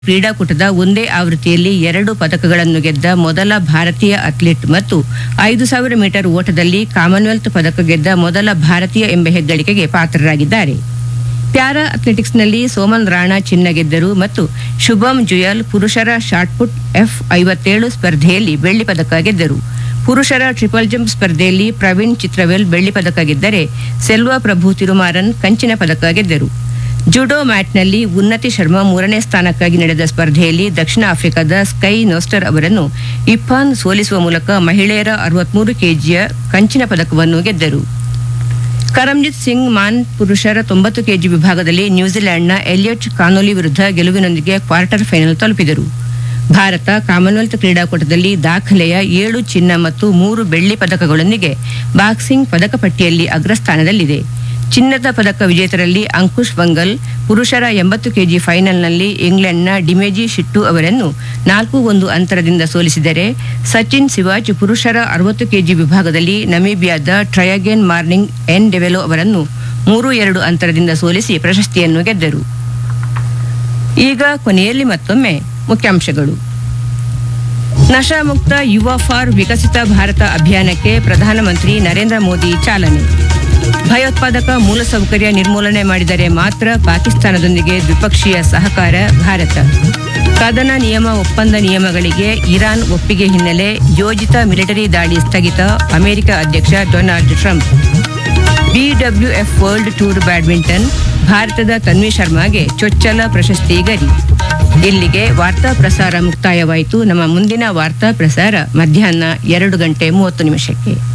ಕ್ರೀಡಾಕೂಟದ ಒಂದೇ ಆವೃತ್ತಿಯಲ್ಲಿ ಎರಡು ಪದಕಗಳನ್ನು ಗೆದ್ದ ಮೊದಲ ಭಾರತೀಯ ಅಥ್ಲೀಟ್ ಮತ್ತು ಐದು ಸಾವಿರ ಮೀಟರ್ ಓಟದಲ್ಲಿ ಕಾಮನ್ವೆಲ್ತ್ ಪದಕ ಗೆದ್ದ ಮೊದಲ ಭಾರತೀಯ ಎಂಬ ಹೆಗ್ಗಳಿಕೆಗೆ ಪಾತ್ರರಾಗಿದ್ದಾರೆ ಪ್ಯಾರಾ ಅಥ್ಲೆಟಿಕ್ಸ್ನಲ್ಲಿ ಸೋಮನ್ ರಾಣಾ ಚಿನ್ನ ಗೆದ್ದರು ಮತ್ತು ಶುಭಂ ಜುಯಲ್ ಪುರುಷರ ಶಾಟ್ಪುಟ್ ಎಫ್ ಐವತ್ತೇಳು ಸ್ಪರ್ಧೆಯಲ್ಲಿ ಬೆಳ್ಳಿ ಪದಕ ಗೆದ್ದರು ಪುರುಷರ ಟ್ರಿಪಲ್ ಜಂಪ್ ಸ್ಪರ್ಧೆಯಲ್ಲಿ ಪ್ರವೀಣ್ ಚಿತ್ರವೆಲ್ ಬೆಳ್ಳಿ ಪದಕ ಗೆದ್ದರೆ ಸೆಲ್ವ ಪ್ರಭು ತಿರುಮಾರನ್ ಕಂಚಿನ ಪದಕ ಗೆದ್ದರು ಜುಡೋ ಮ್ಯಾಟ್ನಲ್ಲಿ ಉನ್ನತಿ ಶರ್ಮಾ ಮೂರನೇ ಸ್ಥಾನಕ್ಕಾಗಿ ನಡೆದ ಸ್ಪರ್ಧೆಯಲ್ಲಿ ದಕ್ಷಿಣ ಆಫ್ರಿಕಾದ ಸ್ಕೈ ನೋಸ್ಟರ್ ಅವರನ್ನು ಇಫಾನ್ ಸೋಲಿಸುವ ಮೂಲಕ ಮಹಿಳೆಯರ ಅರವತ್ಮೂರು ಕೆಜಿಯ ಕಂಚಿನ ಪದಕವನ್ನು ಗೆದ್ದರು ಕರಮ್ಜಿತ್ ಸಿಂಗ್ ಮಾನ್ ಪುರುಷರ ತೊಂಬತ್ತು ಕೆಜಿ ವಿಭಾಗದಲ್ಲಿ ನ್ಯೂಜಿಲೆಂಡ್ನ ಎಲಿಯಟ್ ಕಾನೋಲಿ ವಿರುದ್ಧ ಗೆಲುವಿನೊಂದಿಗೆ ಕ್ವಾರ್ಟರ್ ಫೈನಲ್ ತಲುಪಿದರು ಭಾರತ ಕಾಮನ್ವೆಲ್ತ್ ಕ್ರೀಡಾಕೂಟದಲ್ಲಿ ದಾಖಲೆಯ ಏಳು ಚಿನ್ನ ಮತ್ತು ಮೂರು ಬೆಳ್ಳಿ ಪದಕಗಳೊಂದಿಗೆ ಬಾಕ್ಸಿಂಗ್ ಪದಕ ಪಟ್ಟಿಯಲ್ಲಿ ಅಗ್ರಸ್ಥಾನದಲ್ಲಿದೆ ಚಿನ್ನದ ಪದಕ ವಿಜೇತರಲ್ಲಿ ಅಂಕುಶ್ ಬಂಗಲ್ ಪುರುಷರ ಎಂಬತ್ತು ಕೆಜಿ ಫೈನಲ್ನಲ್ಲಿ ಇಂಗ್ಲೆಂಡ್ನ ಡಿಮೆಜಿ ಶಿಟ್ಟು ಅವರನ್ನು ನಾಲ್ಕು ಒಂದು ಅಂತರದಿಂದ ಸೋಲಿಸಿದರೆ ಸಚಿನ್ ಸಿವಾಚ್ ಪುರುಷರ ಅರವತ್ತು ಕೆಜಿ ವಿಭಾಗದಲ್ಲಿ ನಮೀಬಿಯಾದ ಟ್ರಯಗೇನ್ ಮಾರ್ನಿಂಗ್ ಎನ್ ಡೆವೆಲೋ ಅವರನ್ನು ಮೂರು ಎರಡು ಅಂತರದಿಂದ ಸೋಲಿಸಿ ಪ್ರಶಸ್ತಿಯನ್ನು ಗೆದ್ದರು ಈಗ ಕೊನೆಯಲ್ಲಿ ಮತ್ತೊಮ್ಮೆ ಮುಖ್ಯಾಂಶಗಳು ನಶಾಮುಕ್ತ ಯುವ ಫಾರ್ ವಿಕಸಿತ ಭಾರತ ಅಭಿಯಾನಕ್ಕೆ ಪ್ರಧಾನಮಂತ್ರಿ ನರೇಂದ್ರ ಮೋದಿ ಚಾಲನೆ ಭಯೋತ್ಪಾದಕ ಮೂಲಸೌಕರ್ಯ ನಿರ್ಮೂಲನೆ ಮಾಡಿದರೆ ಮಾತ್ರ ಪಾಕಿಸ್ತಾನದೊಂದಿಗೆ ದ್ವಿಪಕ್ಷೀಯ ಸಹಕಾರ ಭಾರತ ಕದನ ನಿಯಮ ಒಪ್ಪಂದ ನಿಯಮಗಳಿಗೆ ಇರಾನ್ ಒಪ್ಪಿಗೆ ಹಿನ್ನೆಲೆ ಯೋಜಿತ ಮಿಲಿಟರಿ ದಾಳಿ ಸ್ಥಗಿತ ಅಮೆರಿಕ ಅಧ್ಯಕ್ಷ Donald Trump BWF world tour badminton ಭಾರತದ ತನ್ವಿ ಶರ್ಮಾಗೆ ಚೊಚ್ಚಲ ಪ್ರಶಸ್ತಿ ಗರಿ ಇಲ್ಲಿಗೆ ವಾರ್ತಾ ಪ್ರಸಾರ ಮುಕ್ತಾಯವಾಯಿತು ನಮ್ಮ ಮುಂದಿನ ವಾರ್ತಾ ಪ್ರಸಾರ ಮಧ್ಯಾಹ್ನ ಎರಡು ಗಂಟೆ ಮೂವತ್ತು ನಿಮಿಷಕ್ಕೆ